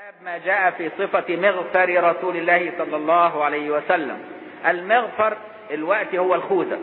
باب ما جاء في صفة مغفر رسول الله صلى الله عليه وسلم المغفر الوقت هو الخوذة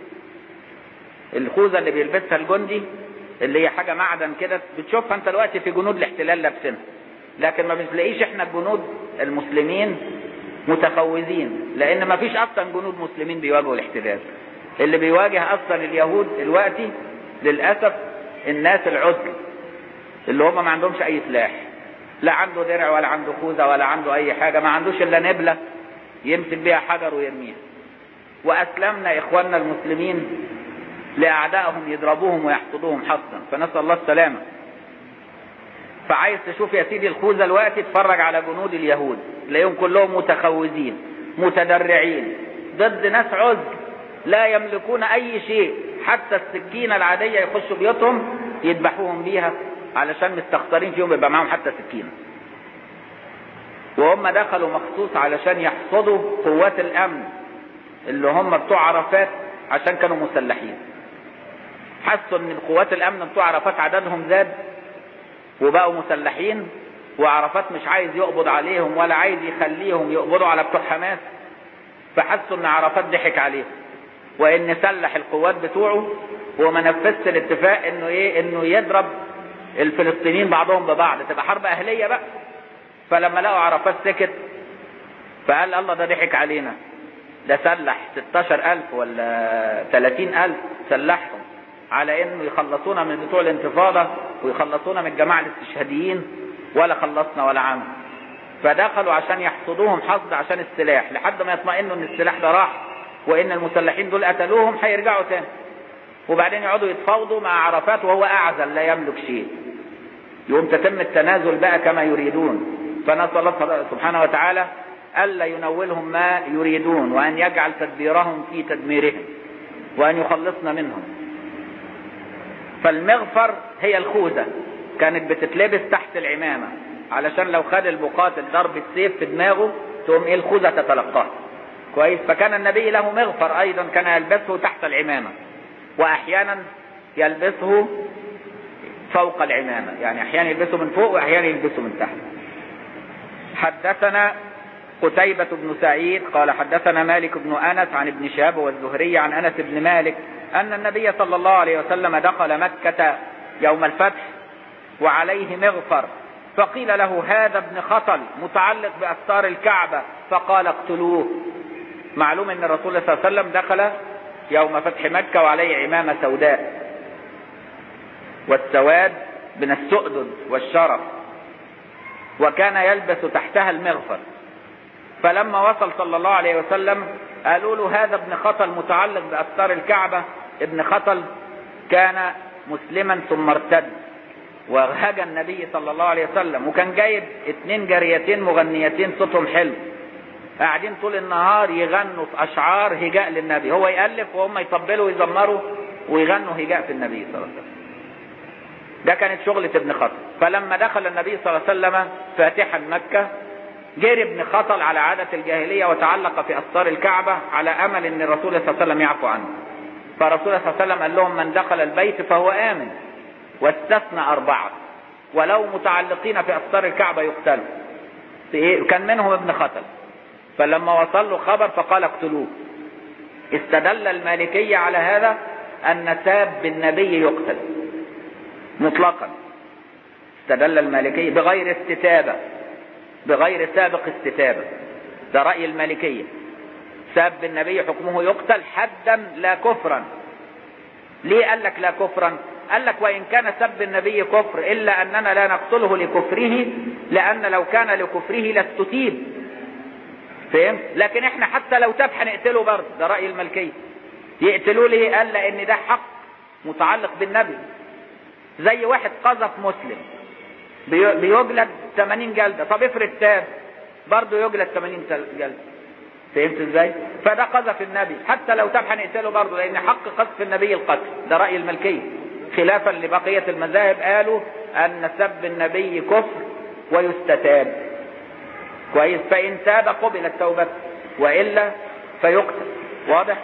الخوذة اللي بيلبسها الجندي اللي هي حاجة معدن كده بتشوفها انت دلوقتي في جنود الاحتلال لابسينها لكن ما بتلاقيش احنا الجنود المسلمين متخوذين لان ما فيش اصلا جنود مسلمين بيواجهوا الاحتلال اللي بيواجه اصلا اليهود دلوقتي للاسف الناس العزل اللي هم ما عندهمش اي سلاح لا عنده درع ولا عنده خوذه ولا عنده اي حاجه ما عندوش الا نبله يمسك بيها حجر ويرميها واسلمنا اخواننا المسلمين لاعدائهم يضربوهم ويحصدوهم حصدا فنسال الله السلامه فعايز تشوف يا سيدي الخوذه الوقت اتفرج على جنود اليهود تلاقيهم كلهم متخوذين متدرعين ضد ناس عزل لا يملكون اي شيء حتى السكينه العاديه يخشوا بيوتهم يذبحوهم بيها علشان مستخسرين فيهم يبقى معاهم حتى سكينه وهم دخلوا مخصوص علشان يحصدوا قوات الامن اللي هم بتوع عرفات عشان كانوا مسلحين حسوا ان قوات الامن بتوع عرفات عددهم زاد وبقوا مسلحين وعرفات مش عايز يقبض عليهم ولا عايز يخليهم يقبضوا على بتوع حماس فحسوا ان عرفات ضحك عليهم وان سلح القوات بتوعه وما نفذش الاتفاق انه ايه انه يضرب الفلسطينيين بعضهم ببعض تبقى حرب اهليه بقى فلما لقوا عرفات سكت فقال الله ده ضحك علينا ده سلح 16000 ولا 30000 سلحهم على انه يخلصونا من بتوع الانتفاضه ويخلصونا من الجماعه الاستشهاديين ولا خلصنا ولا عمل فدخلوا عشان يحصدوهم حصد عشان السلاح لحد ما يطمئنوا ان السلاح ده راح وان المسلحين دول قتلوهم هيرجعوا تاني وبعدين يقعدوا يتفاوضوا مع عرفات وهو اعزل لا يملك شيء يقوم تتم التنازل بقى كما يريدون فنسال الله سبحانه وتعالى الا ينولهم ما يريدون وان يجعل تدبيرهم في تدميرهم وان يخلصنا منهم فالمغفر هي الخوذه كانت بتتلبس تحت العمامه علشان لو خد المقاتل ضربة سيف في دماغه تقوم ايه الخوذه تتلقاه كويس فكان النبي له مغفر ايضا كان يلبسه تحت العمامه واحيانا يلبسه فوق العمامه يعني احيانا يلبسه من فوق واحيانا يلبسه من تحت حدثنا قتيبة بن سعيد قال حدثنا مالك بن انس عن ابن شهاب والزهري عن انس بن مالك ان النبي صلى الله عليه وسلم دخل مكة يوم الفتح وعليه مغفر فقيل له هذا ابن خطل متعلق باستار الكعبة فقال اقتلوه معلوم ان الرسول صلى الله عليه وسلم دخل يوم فتح مكة وعليه عمامة سوداء والسواد من السؤدد والشرف وكان يلبس تحتها المغفر فلما وصل صلى الله عليه وسلم قالوا له هذا ابن خطل متعلق بأستار الكعبة ابن خطل كان مسلما ثم ارتد وهجى النبي صلى الله عليه وسلم وكان جايب اتنين جاريتين مغنيتين صوتهم حلو قاعدين طول النهار يغنوا في اشعار هجاء للنبي هو يالف وهم يطبلوا ويزمروا ويغنوا هجاء في النبي صلى الله عليه وسلم ده كانت شغلة ابن خطل فلما دخل النبي صلى الله عليه وسلم فاتحا مكة جري ابن خطل على عادة الجاهلية وتعلق في أستار الكعبة على أمل أن الرسول صلى الله عليه وسلم يعفو عنه فالرسول صلى الله عليه وسلم قال لهم من دخل البيت فهو آمن واستثنى أربعة ولو متعلقين في أستار الكعبة يقتلوا كان منهم ابن خطل فلما وصل له خبر فقال اقتلوه استدل المالكية على هذا أن ساب النبي يقتل مطلقا استدل المالكية بغير استتابة بغير سابق استتابة ده رأي المالكية ساب النبي حكمه يقتل حدا لا كفرا ليه قال لك لا كفرا قال لك وإن كان سب النبي كفر إلا أننا لا نقتله لكفره لأن لو كان لكفره لاستتيب فهمت لكن احنا حتى لو تاب هنقتله برضه ده رأي الملكية يقتلوه ليه قال لأن ده حق متعلق بالنبي زي واحد قذف مسلم بيجلد 80 جلدة طب افرض تاب برضه يجلد 80 جلدة فهمت ازاي فده قذف النبي حتى لو تاب هنقتله برضه لان حق قذف النبي القتل ده رأي الملكية خلافا لبقية المذاهب قالوا ان سب النبي كفر ويستتاب كويس فإن تاب قبلت توبته وإلا فيقتل واضح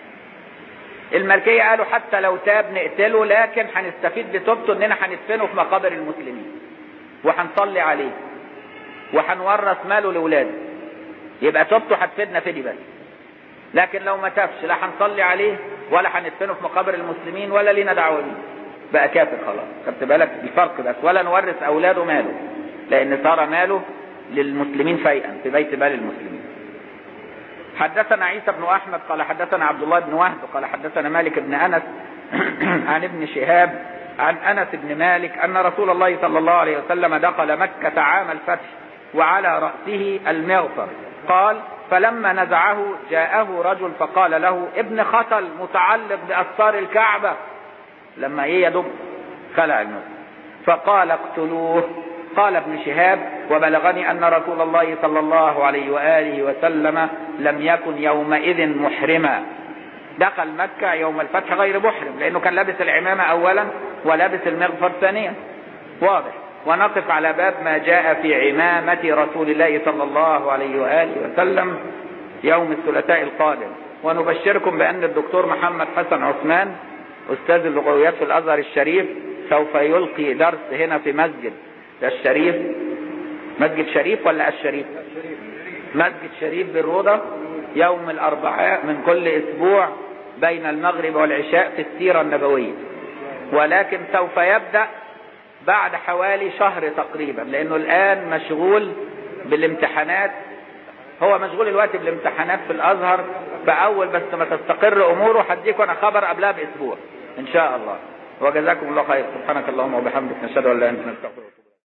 الملكية قالوا حتى لو تاب نقتله لكن هنستفيد بتوبته اننا هندفنه في مقابر المسلمين وهنصلي عليه وهنورث ماله لاولاده يبقى توبته هتفيدنا في دي بس لكن لو ما تابش لا هنصلي عليه ولا هندفنه في مقابر المسلمين ولا لينا دعوه بيه بقى كافر خلاص خدت بالك الفرق بس ولا نورث اولاده ماله لان صار ماله للمسلمين فيئا في بيت مال المسلمين حدثنا عيسى بن احمد قال حدثنا عبد الله بن وهب قال حدثنا مالك بن انس عن ابن شهاب عن انس بن مالك ان رسول الله صلى الله عليه وسلم دخل مكه عام الفتح وعلى راسه المغفر قال فلما نزعه جاءه رجل فقال له ابن خطل متعلق باستار الكعبه لما ايه يدب خلع المغفر فقال اقتلوه قال ابن شهاب وبلغني ان رسول الله صلى الله عليه واله وسلم لم يكن يومئذ محرما دخل مكة يوم الفتح غير محرم لأنه كان لابس العمامة أولا ولابس المغفر ثانيا واضح ونقف على باب ما جاء في عمامة رسول الله صلى الله عليه وآله وسلم يوم الثلاثاء القادم ونبشركم بأن الدكتور محمد حسن عثمان أستاذ اللغويات في الأزهر الشريف سوف يلقي درس هنا في مسجد الشريف مسجد شريف ولا الشريف مسجد شريف بالروضة يوم الأربعاء من كل أسبوع بين المغرب والعشاء في السيرة النبوية ولكن سوف يبدأ بعد حوالي شهر تقريبا لأنه الآن مشغول بالامتحانات هو مشغول الوقت بالامتحانات في الأزهر فأول بس ما تستقر أموره هديكم أنا خبر قبلها بأسبوع إن شاء الله وجزاكم الله خير سبحانك اللهم وبحمدك نشهد أن لا إله إلا أنت نستغفرك